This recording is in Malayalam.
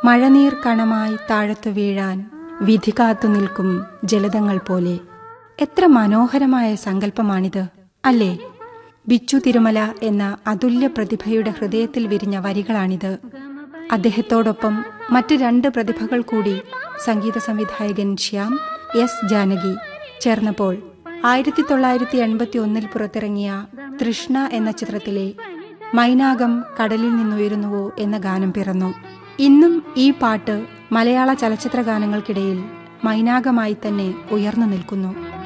മഴനീർ കണമായി താഴത്തു വീഴാൻ വിധി കാത്തു നിൽക്കും ജലതങ്ങൾ പോലെ എത്ര മനോഹരമായ സങ്കല്പമാണിത് അല്ലേ ബിച്ചു തിരുമല എന്ന അതുല്യ പ്രതിഭയുടെ ഹൃദയത്തിൽ വിരിഞ്ഞ വരികളാണിത് അദ്ദേഹത്തോടൊപ്പം മറ്റ് രണ്ട് പ്രതിഭകൾ കൂടി സംഗീത സംവിധായകൻ ശ്യാം എസ് ജാനകി ചേർന്നപ്പോൾ ആയിരത്തി തൊള്ളായിരത്തി എൺപത്തി ഒന്നിൽ പുറത്തിറങ്ങിയ തൃഷ്ണ എന്ന ചിത്രത്തിലെ മൈനാകം കടലിൽ നിന്നുയരുന്നുവോ എന്ന ഗാനം പിറന്നു ഇന്നും ഈ പാട്ട് മലയാള ചലച്ചിത്ര ഗാനങ്ങൾക്കിടയിൽ മൈനാകമായി തന്നെ ഉയർന്നു നിൽക്കുന്നു